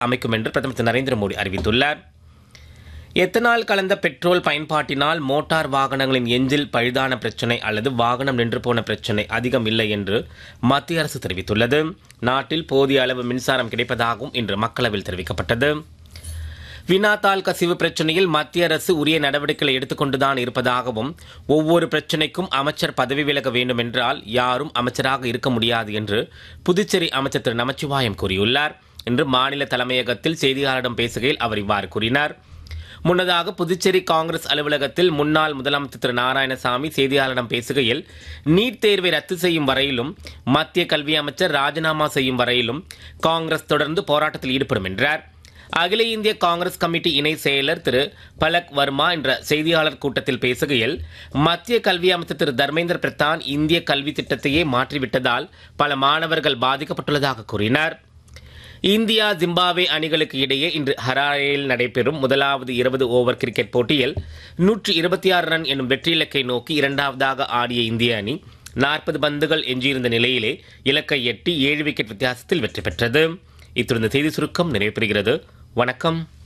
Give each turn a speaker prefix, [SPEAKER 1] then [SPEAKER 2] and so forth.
[SPEAKER 1] அமைக்கும் என்று பிரதமர் திரு நரேந்திர மோடி அறிவித்துள்ளார் எத்தனால் கலந்த பெட்ரோல் பயன்பாட்டினால் மோட்டார் வாகனங்களின் எஞ்சில் பழுதான பிரச்சினை அல்லது வாகனம் நின்று போன பிரச்சினை அதிகம் இல்லை என்று மத்திய அரசு தெரிவித்துள்ளது நாட்டில் போதிய அளவு மின்சாரம் கிடைப்பதாகவும் இன்று மக்களவையில் தெரிவிக்கப்பட்டது வினாத்தாள் கசிவு பிரச்சனையில் மத்திய அரசு உரிய நடவடிக்கைகளை எடுத்துக்கொண்டுதான் இருப்பதாகவும் ஒவ்வொரு பிரச்சனைக்கும் அமைச்சர் பதவி விலக வேண்டும் என்றால் யாரும் அமைச்சராக இருக்க முடியாது என்று புதுச்சேரி அமைச்சர் திரு நமச்சிவாயம் கூறியுள்ளார் இன்று மாநில தலைமையகத்தில் செய்தியாளரிடம் பேசுகையில் அவர் இவ்வாறு கூறினார் முன்னதாக புதுச்சேரி காங்கிரஸ் அலுவலகத்தில் முன்னாள் முதலமைச்சர் திரு நாராயணசாமி செய்தியாளரிடம் பேசுகையில் நீட் தேர்வை ரத்து செய்யும் வரையிலும் மத்திய கல்வி அமைச்சர் ராஜினாமா செய்யும் வரையிலும் காங்கிரஸ் தொடர்ந்து போராட்டத்தில் ஈடுபடும் என்றார் அகில இந்திய காங்கிரஸ் கமிட்டி இணை செயலர் திரு பலக் வர்மா என்ற செய்தியாளர் கூட்டத்தில் பேசுகையில் மத்திய கல்வி அமைச்சர் திரு தர்மேந்திர பிரதான் இந்திய கல்வி திட்டத்தையே மாற்றிவிட்டதால் பல மாணவர்கள் பாதிக்கப்பட்டுள்ளதாக கூறினார் இந்தியா ஜிம்பாப்வே அணிகளுக்கு இடையே இன்று ஹராரேயில் நடைபெறும் முதலாவது இருபது ஓவர் கிரிக்கெட் போட்டியில் நூற்றி இருபத்தி ஆறு ரன் என்னும் வெற்றி இலக்கை நோக்கி இரண்டாவதாக ஆடிய இந்திய அணி நாற்பது பந்துகள் எஞ்சியிருந்த நிலையிலே இலக்கை எட்டி ஏழு விக்கெட் வித்தியாசத்தில் வெற்றி பெற்றது இத்துடன் இந்த செய்தி சுருக்கம் நிறைவு பெறுகிறது வணக்கம்